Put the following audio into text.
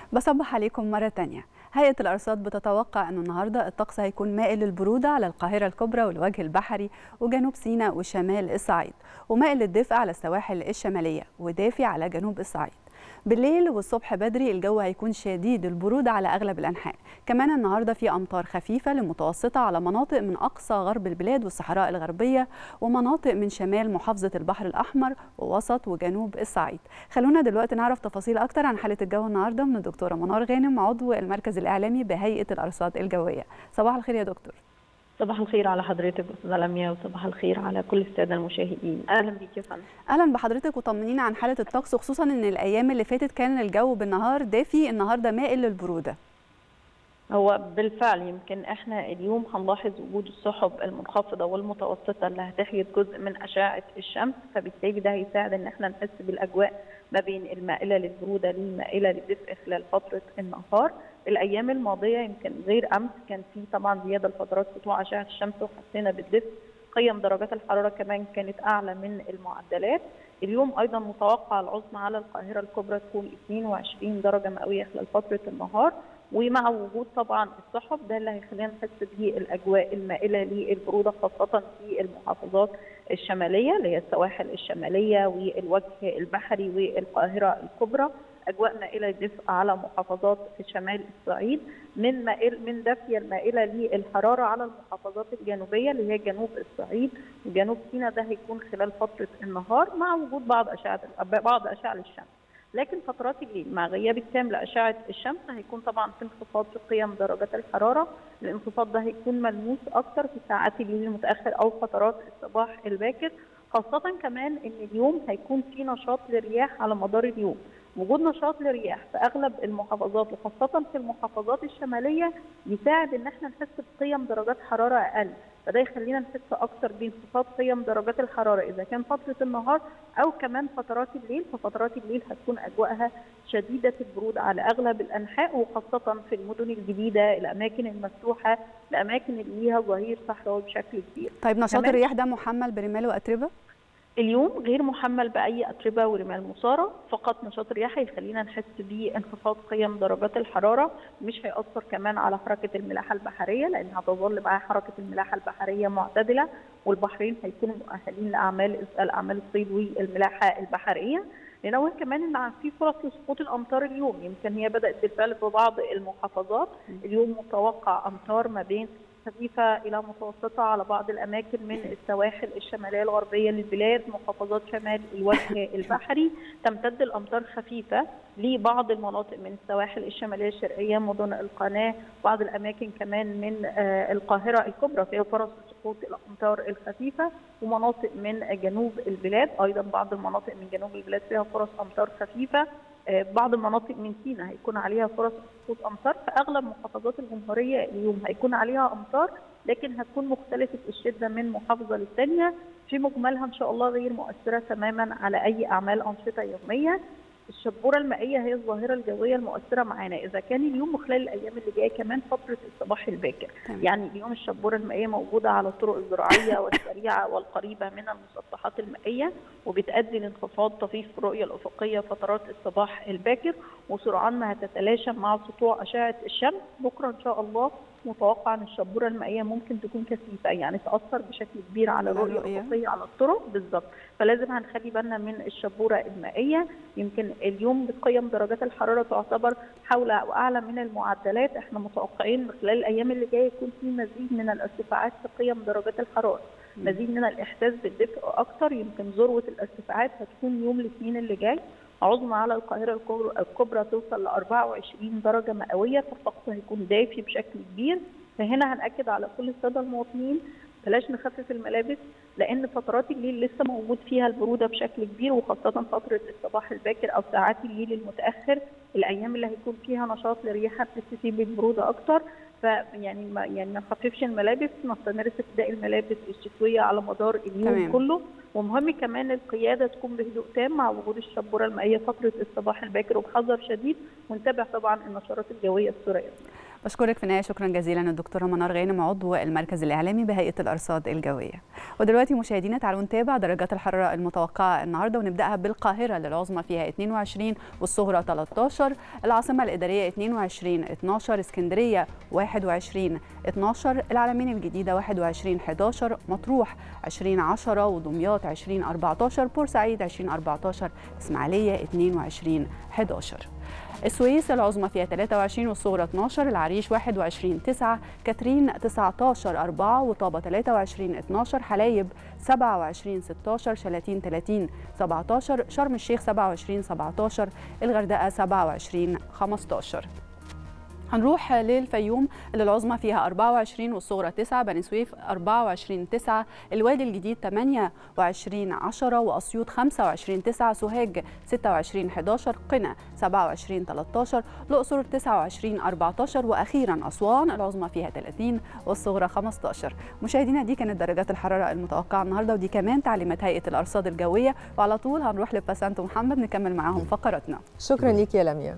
بصبح عليكم مرة تانية هيئة الأرصاد بتتوقع أنه النهاردة الطقس هيكون مائل للبرودة على القاهرة الكبرى والوجه البحري وجنوب سيناء وشمال الصعيد ومائل للدفء على السواحل الشمالية ودافي على جنوب الصعيد بالليل والصبح بدري الجو هيكون شديد البرودة على أغلب الأنحاء كمان النهاردة في أمطار خفيفة لمتوسطة على مناطق من أقصى غرب البلاد والصحراء الغربية ومناطق من شمال محافظة البحر الأحمر ووسط وجنوب الصعيد خلونا دلوقتي نعرف تفاصيل أكتر عن حالة الجو النهاردة من الدكتورة منار غانم عضو المركز الإعلامي بهيئة الأرصاد الجوية صباح الخير يا دكتور صباح الخير على حضرتك استاذه لميا وصباح الخير على كل الساده المشاهدين اهلا بيك يا فندم اهلا بحضرتك وطمنينا عن حاله الطقس خصوصا ان الايام اللي فاتت كان الجو بالنهار دافي النهارده مائل للبروده هو بالفعل يمكن احنا اليوم هنلاحظ وجود السحب المنخفضه والمتوسطه اللي هتحيط جزء من اشعه الشمس فبالتالي ده هيساعد ان احنا نحس بالاجواء ما بين المائله للبروده للمائله للدفء خلال فتره النهار الايام الماضيه يمكن غير امس كان في طبعا زياده لفترات سطوع اشعه الشمس وحسينا بالدفء قيم درجات الحراره كمان كانت اعلى من المعدلات اليوم ايضا متوقع العظمى على القاهره الكبرى تكون 22 درجه مئويه خلال فتره النهار ومع وجود طبعا السحب ده اللي هيخلينا نحس بالاجواء المائله للبروده خاصه في المحافظات الشماليه اللي هي السواحل الشماليه والوجه البحري والقاهره الكبرى اجواء مائله دفء على محافظات شمال الصعيد من مائل من دافيه المائله للحراره على المحافظات الجنوبيه اللي هي جنوب الصعيد وجنوب سيناء ده هيكون خلال فتره النهار مع وجود بعض اشعه بعض اشعه الشمس لكن فترات الليل مع غياب التام لاشعه الشمس هيكون طبعا في انخفاض في قيم درجات الحراره، الانخفاض ده هيكون ملموس اكثر في ساعات الليل المتاخر او فترات الصباح الباكر، خاصه كمان ان اليوم هيكون في نشاط للرياح على مدار اليوم، وجود نشاط للرياح في اغلب المحافظات وخاصه في المحافظات الشماليه يساعد ان احنا نحس بقيم درجات حراره اقل فده يخلينا نحس اكثر بانخفاض قيم درجات الحراره اذا كان فتره النهار او كمان فترات الليل ففترات الليل هتكون اجواءها شديده البرود على اغلب الانحاء وخاصه في المدن الجديده الاماكن المفتوحه الاماكن اللي ليها ظهير صحراوي بشكل كبير طيب نشاط الرياح ده محمل برمال واتربه اليوم غير محمل باي اتربه ورمال مثاره فقط نشاط الرياح يخلينا نحس بانخفاض قيم درجات الحراره مش هياثر كمان على حركه الملاحه البحريه لان هتظل معاه حركه الملاحه البحريه معتدله والبحرين هيكونوا مؤهلين لاعمال الاعمال الصيد والملاحه البحريه لنوه كمان ان في فرص لسقوط الامطار اليوم يمكن هي بدات بالفعل في بعض المحافظات اليوم متوقع امطار ما بين خفيفة إلى متوسطة على بعض الأماكن من السواحل الشمالية الغربية للبلاد محافظات شمال الوجه البحري تمتد الأمطار خفيفة لبعض المناطق من السواحل الشمالية الشرقية مدن القناة بعض الأماكن كمان من القاهرة الكبرى فيها فرص سقوط الأمطار الخفيفة ومناطق من جنوب البلاد أيضا بعض المناطق من جنوب البلاد فيها فرص أمطار خفيفة بعض المناطق من سيناء هيكون عليها فرص سقوط امطار في اغلب محافظات الجمهوريه اليوم هيكون عليها امطار لكن هتكون مختلفه الشده من محافظه للثانيه في مجملها ان شاء الله غير مؤثره تماما على اي اعمال انشطه يوميه الشبوره المائيه هي الظاهره الجويه المؤثره معانا اذا كان اليوم وخلال الايام اللي جايه كمان فتره الصباح الباكر تمام. يعني اليوم الشبوره المائيه موجوده على الطرق الزراعيه والسريعه والقريبه من المسطحات المائيه وبتؤدي لانخفاض طفيف في الرؤيه الافقيه فترات الصباح الباكر وسرعان ما هتتلاشى مع سطوع اشعه الشمس بكره ان شاء الله متوقع ان الشبوره المائيه ممكن تكون كثيفه يعني تاثر بشكل كبير على الرؤيه الافقيه على الطرق بالظبط فلازم هنخلي بالنا من الشبوره المائيه يمكن اليوم بقيم درجات الحراره تعتبر حول او اعلى من المعدلات احنا متوقعين خلال الايام اللي جايه يكون في مزيد من الارتفاعات في قيم درجات الحراره مزيد من الاحساس بالدفء اكتر يمكن ذروه الارتفاعات هتكون يوم الاثنين اللي جاي عظمى على القاهره الكبرى توصل ل 24 درجه مئويه فالطقس هيكون دافي بشكل كبير فهنا هنأكد على كل الساده المواطنين بلاش نخفف الملابس لان فترات الليل لسه موجود فيها البروده بشكل كبير وخاصه فتره الصباح الباكر او ساعات الليل المتاخر الايام اللي هيكون فيها نشاط للرياح بتستفيد بالبروده اكتر فيعني ما يعني ما نخففش الملابس نستمر في ارتداء الملابس الشتويه على مدار اليوم تمام. كله ومهم كمان القياده تكون بهدوء تام مع وجود الشبوره المائيه فتره الصباح الباكر وبحذر شديد ونتابع طبعا النشرات الجويه السوريه بشكرك في النهايه شكرا جزيلا الدكتوره منار غانم عضو المركز الاعلامي بهيئه الارصاد الجويه ودلوقتي مشاهدينا تعالوا نتابع درجات الحراره المتوقعه النهارده ونبداها بالقاهره للعظمى فيها 22 والصغرى 13 العاصمه الاداريه 22 12 اسكندريه 21 12 العلمين الجديده 21 11 مطروح 20 10 ودمياط 20 14 بورسعيد 20 14 اسماعيليه 22 11 السويس العظمى فيها 23 والصغرى 12 العريش 21 9 كاترين 19 4 وطابة 23 12 حلايب 27 16 شلاتين 30 17 شرم الشيخ 27 17 الغردقة 27 15 هنروح للفيوم اللي العظمى فيها 24 والصغرى 9 بني سويف 24 9 الوادي الجديد 28 10 واسيوط 25 9 سوهاج 26 11 قنا 27 13 الاقصر 29 14 واخيرا اسوان العظمى فيها 30 والصغرى 15 مشاهدينا دي كانت درجات الحراره المتوقعه النهارده ودي كمان تعليمات هيئه الارصاد الجويه وعلى طول هنروح لباسانت محمد نكمل معاهم فقراتنا شكرا ليك يا لميا